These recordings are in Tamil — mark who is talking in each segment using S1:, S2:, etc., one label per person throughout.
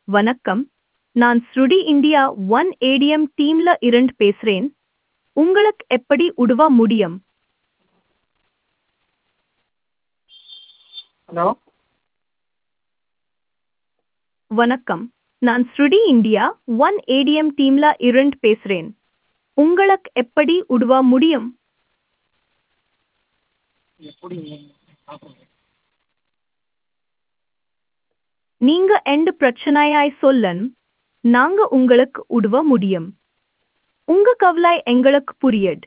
S1: வணக்கம் நான் ஸ்ருடி இந்தியா ஒன் ஏடிஎம் டீம்ல இருந்து பேசுறேன் உங்களுக்கு எப்படி உதவ முடியும்
S2: ஹலோ
S1: வணக்கம் நான் ஸ்ருடி இந்தியா ஒன் ஏடிஎம் டீம்ல இருந்து பேசுறேன் உங்களுக்கு எப்படி உதவ முடியும்
S2: எப்படி பார்க்குறேன்
S1: நீங்க எந்த பிரச்சனையாய் சொல்லணும் நாங்க உங்களுக்கு உதவ முடியும் உங்க கவலை எங்களுக்கு புரியுது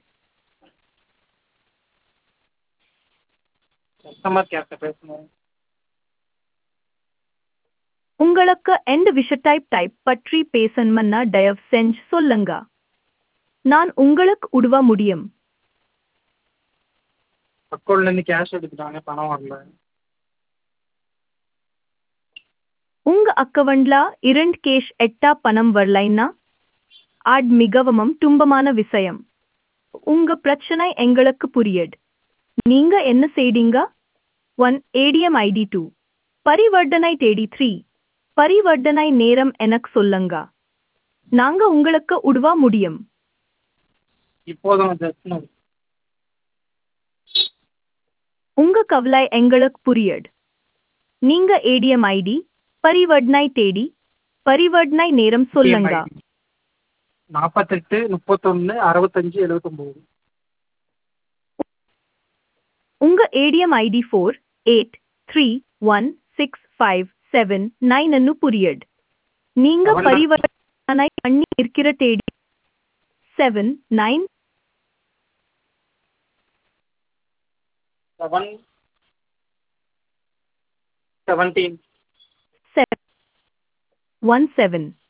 S2: கஸ்டமர் கேர்கிட்ட பேசணும்
S1: உங்களுக்கு எந்த விஷயத்தை டைப் பற்றி பேசணும்னா தயவு செஞ்சு சொல்லுங்க நான் உங்களுக்கு உதவ முடியும்
S2: அக்கௌண்ட்லேருந்து கேஷ் எடுத்துட்டாங்க பணம் வரல
S1: உங்க அக்கவுண்ட்ல இரண்டு கேஷ் எட்டா பணம் வரலைன்னா அது மிகவும் துன்பமான விஷயம் உங்க பிரச்சனை எங்களுக்கு புரியுது நீங்க என்ன செய்தீங்க ஒன் ஏடிஎம் ஐடி டூ பரிவர்த்தனை தேடி த்ரீ பரிவர்த்தனை நேரம் எனக்கு சொல்லுங்க நாங்க உங்களுக்கு உதவ முடியும்
S2: இப்போதான் ஜஸ்ட்
S1: உங்க கவலை எங்களுக்கு புரியுது நீங்க ஏடிஎம் ஐடி பரிவர்த்தனை தேடி பரிவர்த்தனை நேரம் சொல்லுங்க
S2: நாற்பத்தெட்டு முப்பத்தொன்று அறுபத்தஞ்சு எழுபத்தொம்போது
S1: உங்க ATM ID four eight three one six five seven nine அನ್ನು புரியுது நீங்க
S2: அவனா?
S1: பரிவர்த்தனை பண்ணி இருக்கிற தேடி seven nine
S2: seven seventeen
S1: seven one seven